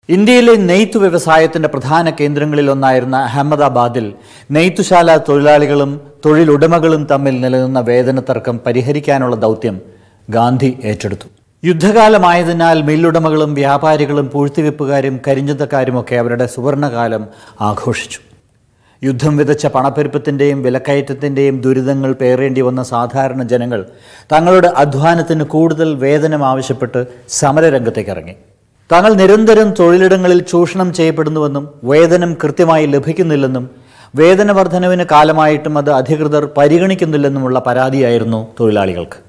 ഇന്ത്യയിലെ നെയ്ത്ത് വ്യവസായത്തിന്റെ പ്രധാന കേന്ദ്രങ്ങളിലൊന്നായിരുന്ന അഹമ്മദാബാദിൽ നെയ്ത്തുശാല തൊഴിലാളികളും തൊഴിലുടമകളും തമ്മിൽ നിലനിന്ന വേതന തർക്കം പരിഹരിക്കാനുള്ള ദൗത്യം ഗാന്ധി ഏറ്റെടുത്തു യുദ്ധകാലമായതിനാൽ മില്ലുടമകളും വ്യാപാരികളും പൂഴ്ത്തിവെപ്പുകാരും കരിഞ്ചന്തക്കാരുമൊക്കെ അവരുടെ സുവർണകാലം ആഘോഷിച്ചു യുദ്ധം വിതച്ച പണപ്പെരുപ്പത്തിന്റെയും വിലക്കയറ്റത്തിന്റെയും ദുരിതങ്ങൾ പേറേണ്ടി വന്ന സാധാരണ ജനങ്ങൾ തങ്ങളുടെ അധ്വാനത്തിന് കൂടുതൽ വേതനം ആവശ്യപ്പെട്ട് സമരരംഗത്തേക്ക് ഇറങ്ങി തങ്ങൾ നിരന്തരം തൊഴിലിടങ്ങളിൽ ചൂഷണം ചെയ്യപ്പെടുന്നുവെന്നും വേതനം കൃത്യമായി ലഭിക്കുന്നില്ലെന്നും വേതന വർധനവിന് കാലമായിട്ടും അത് അധികൃതർ പരിഗണിക്കുന്നില്ലെന്നുമുള്ള പരാതിയായിരുന്നു തൊഴിലാളികൾക്ക്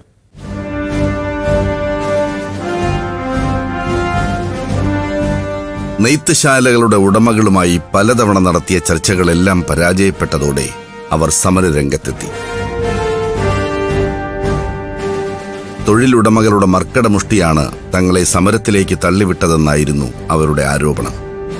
നെയ്ത്തുശാലകളുടെ ഉടമകളുമായി പലതവണ നടത്തിയ ചർച്ചകളെല്ലാം പരാജയപ്പെട്ടതോടെ അവർ സമരരംഗത്തെത്തി തൊഴിലുടമകളുടെ മർക്കടമുഷ്ടിയാണ് തങ്ങളെ സമരത്തിലേക്ക് തള്ളിവിട്ടതെന്നായിരുന്നു അവരുടെ ആരോപണം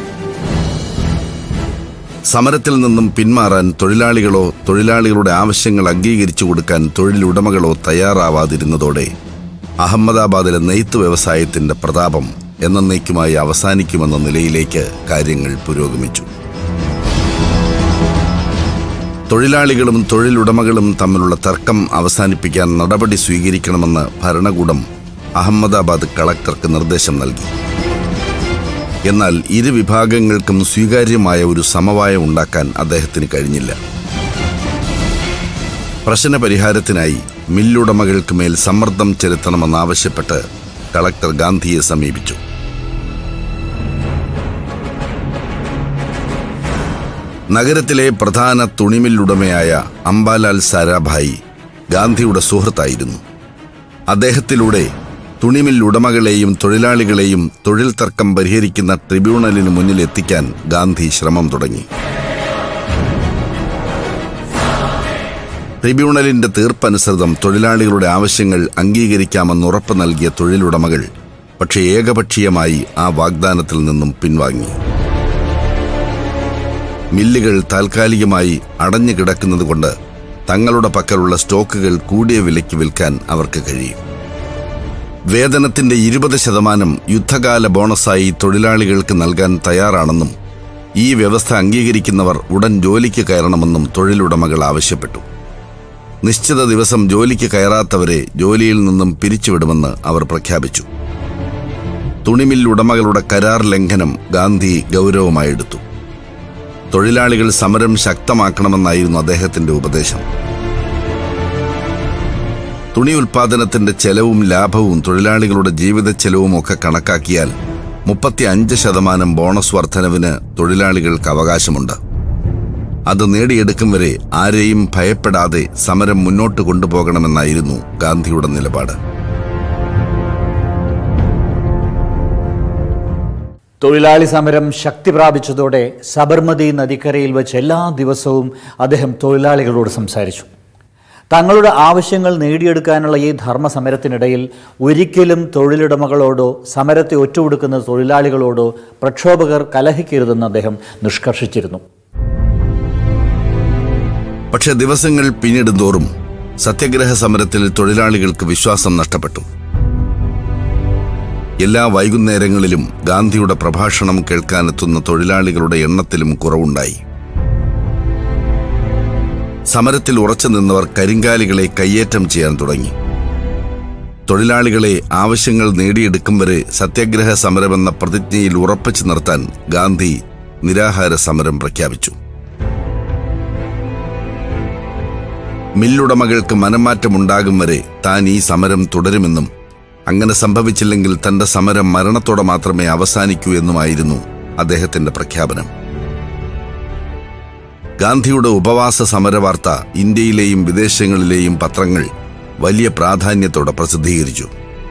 സമരത്തിൽ നിന്നും പിന്മാറാൻ തൊഴിലാളികളോ തൊഴിലാളികളുടെ ആവശ്യങ്ങൾ അംഗീകരിച്ചു കൊടുക്കാൻ തൊഴിലുടമകളോ തയ്യാറാവാതിരുന്നതോടെ അഹമ്മദാബാദിലെ നെയ്ത്ത് വ്യവസായത്തിന്റെ പ്രതാപം എന്നേക്കുമായി അവസാനിക്കുമെന്ന നിലയിലേക്ക് കാര്യങ്ങൾ പുരോഗമിച്ചു തൊഴിലാളികളും തൊഴിലുടമകളും തമ്മിലുള്ള തർക്കം അവസാനിപ്പിക്കാൻ നടപടി സ്വീകരിക്കണമെന്ന് ഭരണകൂടം അഹമ്മദാബാദ് കളക്ടർക്ക് നിർദ്ദേശം നൽകി എന്നാൽ ഇരു വിഭാഗങ്ങൾക്കും സ്വീകാര്യമായ ഒരു സമവായം ഉണ്ടാക്കാൻ അദ്ദേഹത്തിന് കഴിഞ്ഞില്ല പ്രശ്ന പരിഹാരത്തിനായി മില്ലുടമകൾക്ക് മേൽ സമ്മർദ്ദം ചെലുത്തണമെന്നാവശ്യപ്പെട്ട് കളക്ടർ ഗാന്ധിയെ സമീപിച്ചു നഗരത്തിലെ പ്രധാന തുണിമില്ലുടമയായ അംബാലാൽ സാരാഭായി ഗാന്ധിയുടെ സുഹൃത്തായിരുന്നു അദ്ദേഹത്തിലൂടെ തുണിമിൽ ഉടമകളെയും തൊഴിലാളികളെയും തൊഴിൽ തർക്കം പരിഹരിക്കുന്ന ട്രിബ്യൂണലിന് മുന്നിൽ എത്തിക്കാൻ ഗാന്ധി ശ്രമം തുടങ്ങി ട്രിബ്യൂണലിന്റെ തീർപ്പനുസൃതം തൊഴിലാളികളുടെ ആവശ്യങ്ങൾ അംഗീകരിക്കാമെന്ന് ഉറപ്പ് നൽകിയ തൊഴിലുടമകൾ പക്ഷേ ഏകപക്ഷീയമായി ആ വാഗ്ദാനത്തിൽ നിന്നും പിൻവാങ്ങി മില്ലുകൾ താൽക്കാലികമായി അടഞ്ഞു കിടക്കുന്നതുകൊണ്ട് തങ്ങളുടെ പക്കലുള്ള സ്റ്റോക്കുകൾ കൂടിയ വിലയ്ക്ക് വിൽക്കാൻ അവർക്ക് കഴിയും വേതനത്തിന്റെ ഇരുപത് ശതമാനം യുദ്ധകാല ബോണസായി തൊഴിലാളികൾക്ക് നൽകാൻ തയ്യാറാണെന്നും ഈ വ്യവസ്ഥ അംഗീകരിക്കുന്നവർ ഉടൻ ജോലിക്ക് കയറണമെന്നും തൊഴിലുടമകൾ ആവശ്യപ്പെട്ടു നിശ്ചിത ദിവസം ജോലിക്ക് കയറാത്തവരെ ജോലിയിൽ നിന്നും പിരിച്ചുവിടുമെന്ന് അവർ പ്രഖ്യാപിച്ചു തുണിമിൽ ഉടമകളുടെ കരാർ ലംഘനം ഗാന്ധി ഗൗരവമായി എടുത്തു തൊഴിലാളികൾ സമരം ശക്തമാക്കണമെന്നായിരുന്നു അദ്ദേഹത്തിന്റെ ഉപദേശം തുണി ഉൽപാദനത്തിന്റെ ചെലവും ലാഭവും തൊഴിലാളികളുടെ ജീവിത ചെലവും ഒക്കെ കണക്കാക്കിയാൽ മുപ്പത്തി അഞ്ച് ശതമാനം ബോണസ് വർധനവിന് തൊഴിലാളികൾക്ക് അവകാശമുണ്ട് അത് നേടിയെടുക്കും വരെ ആരെയും ഭയപ്പെടാതെ സമരം മുന്നോട്ട് കൊണ്ടുപോകണമെന്നായിരുന്നു ഗാന്ധിയുടെ നിലപാട് തൊഴിലാളി സമരം ശക്തി പ്രാപിച്ചതോടെ സബർമതി നദിക്കരയിൽ വെച്ച് എല്ലാ ദിവസവും അദ്ദേഹം തൊഴിലാളികളോട് സംസാരിച്ചു തങ്ങളുടെ ആവശ്യങ്ങൾ നേടിയെടുക്കാനുള്ള ഈ ധർമ്മസമരത്തിനിടയിൽ ഒരിക്കലും തൊഴിലുടമകളോടോ സമരത്തെ ഒറ്റുകൊടുക്കുന്ന തൊഴിലാളികളോടോ പ്രക്ഷോഭകർ കലഹിക്കരുതെന്ന് അദ്ദേഹം നിഷ്കർഷിച്ചിരുന്നു പക്ഷെ ദിവസങ്ങൾ പിന്നിടുന്തോറും സത്യഗ്രഹ സമരത്തിൽ തൊഴിലാളികൾക്ക് വിശ്വാസം നഷ്ടപ്പെട്ടു എല്ലാ വൈകുന്നേരങ്ങളിലും ഗാന്ധിയുടെ പ്രഭാഷണം കേൾക്കാനെത്തുന്ന തൊഴിലാളികളുടെ എണ്ണത്തിലും കുറവുണ്ടായി സമരത്തിൽ ഉറച്ചു നിന്നവർ കരിങ്കാലികളെ കയ്യേറ്റം ചെയ്യാൻ തുടങ്ങി തൊഴിലാളികളെ ആവശ്യങ്ങൾ നേടിയെടുക്കും വരെ സത്യാഗ്രഹ സമരമെന്ന പ്രതിജ്ഞയിൽ ഉറപ്പിച്ചു നിർത്താൻ ഗാന്ധി നിരാഹാര സമരം പ്രഖ്യാപിച്ചു മില്ലുടമകൾക്ക് മനംമാറ്റമുണ്ടാകും വരെ താൻ ഈ സമരം തുടരുമെന്നും അങ്ങനെ സംഭവിച്ചില്ലെങ്കിൽ തന്റെ സമരം മരണത്തോടെ മാത്രമേ അവസാനിക്കൂ എന്നുമായിരുന്നു അദ്ദേഹത്തിന്റെ പ്രഖ്യാപനം ഗാന്ധിയുടെ ഉപവാസ സമരവാർത്ത ഇന്ത്യയിലെയും വിദേശങ്ങളിലെയും പത്രങ്ങൾ വലിയ പ്രാധാന്യത്തോടെ പ്രസിദ്ധീകരിച്ചു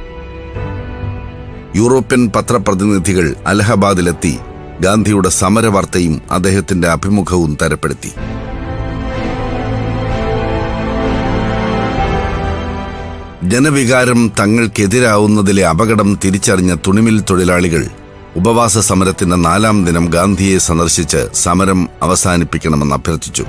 യൂറോപ്യൻ പത്രപ്രതിനിധികൾ അലഹബാദിലെത്തി ഗാന്ധിയുടെ സമരവാർത്തയും അദ്ദേഹത്തിന്റെ അഭിമുഖവും തരപ്പെടുത്തി ജനവികാരം തങ്ങൾക്കെതിരാവുന്നതിലെ അപകടം തിരിച്ചറിഞ്ഞ തുണിമിൽ തൊഴിലാളികൾ ഉപവാസ സമരത്തിന്റെ നാലാം ദിനം ഗാന്ധിയെ സന്ദർശിച്ച് സമരം അവസാനിപ്പിക്കണമെന്ന് അഭ്യർത്ഥിച്ചു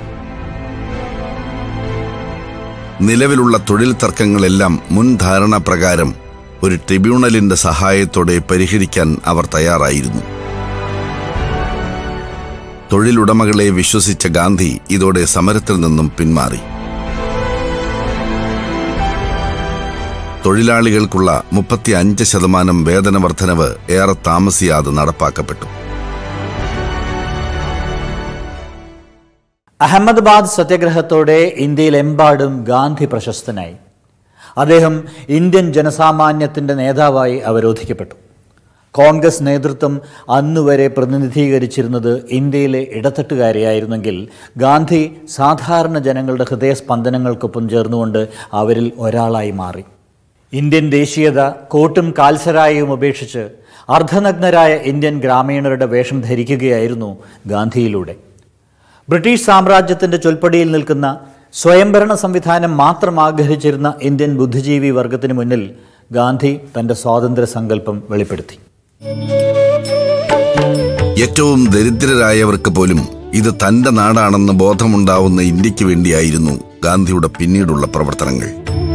നിലവിലുള്ള തൊഴിൽ തർക്കങ്ങളെല്ലാം മുൻ ധാരണ പ്രകാരം ഒരു ട്രിബ്യൂണലിന്റെ സഹായത്തോടെ പരിഹരിക്കാൻ അവർ തയ്യാറായിരുന്നു തൊഴിലുടമകളെ വിശ്വസിച്ച ഗാന്ധി ഇതോടെ സമരത്തിൽ നിന്നും പിന്മാറി തൊഴിലാളികൾക്കുള്ള മുപ്പത്തി അഞ്ച് ശതമാനം വേതന വർധനവ് ഏറെ താമസിയാതെ നടപ്പാക്കപ്പെട്ടു അഹമ്മദാബാദ് സത്യാഗ്രഹത്തോടെ ഇന്ത്യയിലെമ്പാടും ഗാന്ധി പ്രശസ്തനായി അദ്ദേഹം ഇന്ത്യൻ ജനസാമാന്യത്തിൻ്റെ നേതാവായി അവരോധിക്കപ്പെട്ടു കോൺഗ്രസ് നേതൃത്വം അന്നുവരെ പ്രതിനിധീകരിച്ചിരുന്നത് ഇന്ത്യയിലെ ഇടത്തട്ടുകാരെയായിരുന്നെങ്കിൽ ഗാന്ധി സാധാരണ ജനങ്ങളുടെ ഹൃദയസ്പന്ദനങ്ങൾക്കൊപ്പം ചേർന്നുകൊണ്ട് അവരിൽ ഒരാളായി മാറി ഇന്ത്യൻ ദേശീയത കോട്ടും കാൽസരായയും ഉപേക്ഷിച്ച് അർദ്ധനഗ്നരായ ഇന്ത്യൻ ഗ്രാമീണരുടെ വേഷം ധരിക്കുകയായിരുന്നു ഗാന്ധിയിലൂടെ ബ്രിട്ടീഷ് സാമ്രാജ്യത്തിന്റെ ചൊൽപ്പടിയിൽ നിൽക്കുന്ന സ്വയംഭരണ സംവിധാനം മാത്രം ആഗ്രഹിച്ചിരുന്ന ഇന്ത്യൻ ബുദ്ധിജീവി വർഗത്തിന് മുന്നിൽ ഗാന്ധി തന്റെ സ്വാതന്ത്ര്യ സങ്കല്പം വെളിപ്പെടുത്തി ഏറ്റവും ദരിദ്രരായവർക്ക് പോലും ഇത് തന്റെ നാടാണെന്ന് ബോധമുണ്ടാവുന്ന ഇന്ത്യക്ക് വേണ്ടിയായിരുന്നു ഗാന്ധിയുടെ പിന്നീടുള്ള പ്രവർത്തനങ്ങൾ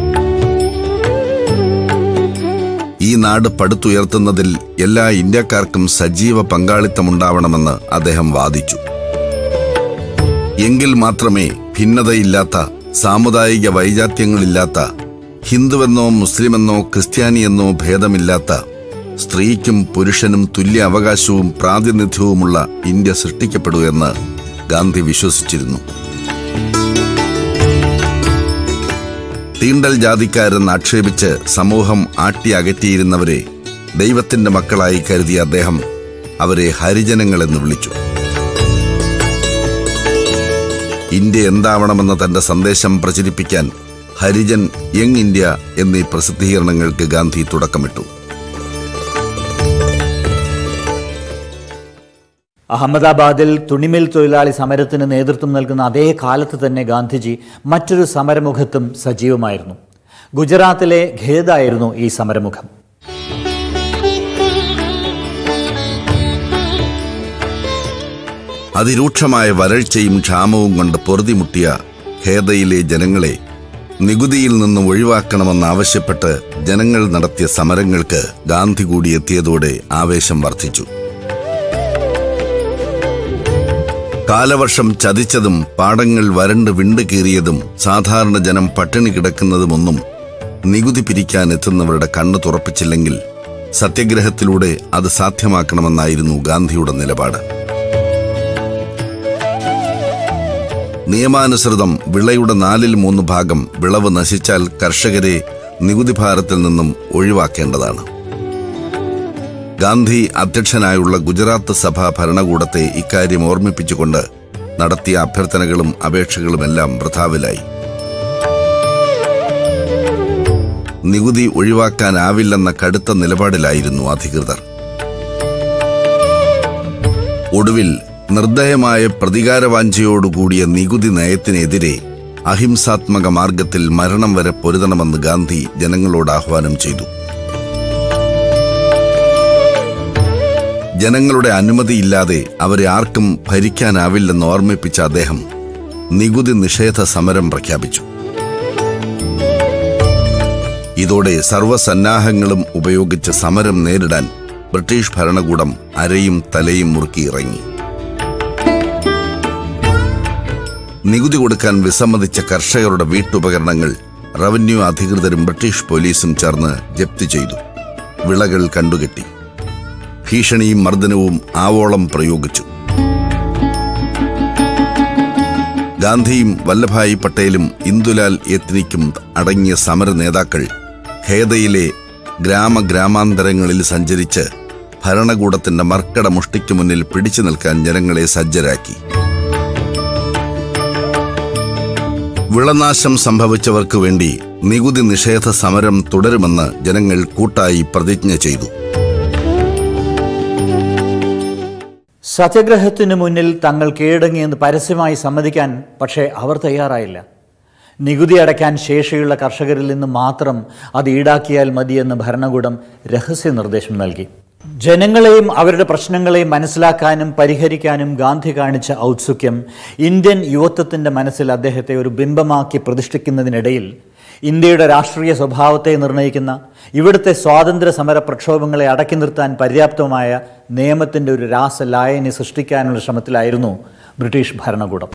ഈ നാട് പടുത്തുയർത്തുന്നതിൽ എല്ലാ ഇന്ത്യക്കാർക്കും സജീവ പങ്കാളിത്തമുണ്ടാവണമെന്ന് അദ്ദേഹം വാദിച്ചു എങ്കിൽ മാത്രമേ ഭിന്നതയില്ലാത്ത സാമുദായിക വൈജാത്യങ്ങളില്ലാത്ത ഹിന്ദുവെന്നോ മുസ്ലിമെന്നോ ക്രിസ്ത്യാനിയെന്നോ ഭേദമില്ലാത്ത സ്ത്രീക്കും പുരുഷനും തുല്യ അവകാശവും പ്രാതിനിധ്യവുമുള്ള ഇന്ത്യ സൃഷ്ടിക്കപ്പെടൂ എന്ന് ഗാന്ധി വിശ്വസിച്ചിരുന്നു തീണ്ടൽ ജാതിക്കാരെന്ന് ആക്ഷേപിച്ച് സമൂഹം ആട്ടി അകറ്റിയിരുന്നവരെ ദൈവത്തിന്റെ മക്കളായി കരുതിയ അദ്ദേഹം അവരെ ഹരിജനങ്ങളെന്ന് വിളിച്ചു ഇന്ത്യ എന്താവണമെന്ന തന്റെ സന്ദേശം പ്രചരിപ്പിക്കാൻ ഹരിജൻ യങ് ഇന്ത്യ എന്നീ പ്രസിദ്ധീകരണങ്ങൾക്ക് ഗാന്ധി തുടക്കമിട്ടു അഹമ്മദാബാദിൽ തുണിമിൽ തൊഴിലാളി സമരത്തിന് നേതൃത്വം നൽകുന്ന അതേ കാലത്ത് തന്നെ ഗാന്ധിജി മറ്റൊരു സമരമുഖത്തും സജീവമായിരുന്നു ഗുജറാത്തിലെ ഖേദായിരുന്നു ഈ സമരമുഖം അതിരൂക്ഷമായ വരൾച്ചയും ക്ഷാമവും കൊണ്ട് പൊറുതിമുട്ടിയ ഖേദയിലെ ജനങ്ങളെ നികുതിയിൽ നിന്ന് ഒഴിവാക്കണമെന്നാവശ്യപ്പെട്ട് ജനങ്ങൾ നടത്തിയ സമരങ്ങൾക്ക് ഗാന്ധി കൂടി എത്തിയതോടെ ആവേശം വർദ്ധിച്ചു കാലവർഷം ചതിച്ചതും പാടങ്ങൾ വരണ്ട് വിണ്ടുകീറിയതും സാധാരണ ജനം പട്ടിണി കിടക്കുന്നതുമൊന്നും നികുതി പിരിക്കാൻ എത്തുന്നവരുടെ കണ്ണു തുറപ്പിച്ചില്ലെങ്കിൽ സത്യഗ്രഹത്തിലൂടെ അത് സാധ്യമാക്കണമെന്നായിരുന്നു ഗാന്ധിയുടെ നിലപാട് നിയമാനുസൃതം വിളയുടെ നാലിൽ മൂന്ന് ഭാഗം വിളവ് നശിച്ചാൽ കർഷകരെ നികുതി ഭാരത്തിൽ നിന്നും ഒഴിവാക്കേണ്ടതാണ് ഗാന്ധി അധ്യക്ഷനായുള്ള ഗുജറാത്ത് സഭ ഭരണകൂടത്തെ ഇക്കാര്യം ഓർമ്മിപ്പിച്ചുകൊണ്ട് നടത്തിയ അഭ്യർത്ഥനകളും അപേക്ഷകളുമെല്ലാം വൃഥാവിലായി നികുതി ഒഴിവാക്കാനാവില്ലെന്ന കടുത്ത നിലപാടിലായിരുന്നു അധികൃതർ ഒടുവിൽ നിർദ്ദയമായ പ്രതികാരവാഞ്ചയോടുകൂടിയ നികുതി നയത്തിനെതിരെ അഹിംസാത്മക മാർഗത്തിൽ മരണം വരെ പൊരുതണമെന്ന് ഗാന്ധി ജനങ്ങളോട് ആഹ്വാനം ചെയ്തു ജനങ്ങളുടെ അനുമതിയില്ലാതെ അവരെ ആർക്കും ഭരിക്കാനാവില്ലെന്ന് ഓർമ്മിപ്പിച്ച അദ്ദേഹം നികുതി നിഷേധ സമരം പ്രഖ്യാപിച്ചു ഇതോടെ സർവ്വസന്നാഹങ്ങളും ഉപയോഗിച്ച് സമരം നേരിടാൻ ബ്രിട്ടീഷ് ഭരണകൂടം അരയും തലയും മുറുക്കിയിറങ്ങി നികുതി കൊടുക്കാൻ വിസമ്മതിച്ച കർഷകരുടെ വീട്ടുപകരണങ്ങൾ റവന്യൂ അധികൃതരും ബ്രിട്ടീഷ് പോലീസും ചേർന്ന് ജപ്തി ചെയ്തു വിളകൾ കണ്ടുകെട്ടി ഭീഷണിയും മർദ്ദനവും ആവോളം പ്രയോഗിച്ചു ഗാന്ധിയും വല്ലഭായി പട്ടേലും ഇന്ദുലാൽ യത്നിക്കും അടങ്ങിയ സമര നേതാക്കൾ ഖേദയിലെ ഗ്രാമഗ്രാമാന്തരങ്ങളിൽ സഞ്ചരിച്ച് ഭരണകൂടത്തിന്റെ മർക്കട മുഷ്ടിക്ക് മുന്നിൽ പിടിച്ചു നിൽക്കാൻ ജനങ്ങളെ സജ്ജരാക്കി വിളനാശം സംഭവിച്ചവർക്ക് വേണ്ടി നികുതി നിഷേധ സമരം തുടരുമെന്ന് ജനങ്ങൾ കൂട്ടായി പ്രതിജ്ഞ ചെയ്തു സത്യഗ്രഹത്തിനു മുന്നിൽ തങ്ങൾ കീഴടങ്ങിയെന്ന് പരസ്യമായി സമ്മതിക്കാൻ പക്ഷേ അവർ തയ്യാറായില്ല നികുതി അടയ്ക്കാൻ ശേഷിയുള്ള കർഷകരിൽ നിന്ന് മാത്രം അത് ഈടാക്കിയാൽ മതിയെന്ന് ഭരണകൂടം രഹസ്യ നിർദ്ദേശം നൽകി ജനങ്ങളെയും അവരുടെ പ്രശ്നങ്ങളെയും മനസ്സിലാക്കാനും പരിഹരിക്കാനും ഗാന്ധി കാണിച്ച ഔത്സുക്യം ഇന്ത്യൻ യുവത്വത്തിൻ്റെ മനസ്സിൽ അദ്ദേഹത്തെ ഒരു ബിംബമാക്കി പ്രതിഷ്ഠിക്കുന്നതിനിടയിൽ ഇന്ത്യയുടെ രാഷ്ട്രീയ സ്വഭാവത്തെ നിർണ്ണയിക്കുന്ന ഇവിടുത്തെ സ്വാതന്ത്ര്യ സമര പ്രക്ഷോഭങ്ങളെ അടക്കി നിർത്താൻ പര്യാപ്തമായ നിയമത്തിൻ്റെ ഒരു രാസലായനി സൃഷ്ടിക്കാനുള്ള ശ്രമത്തിലായിരുന്നു ബ്രിട്ടീഷ് ഭരണകൂടം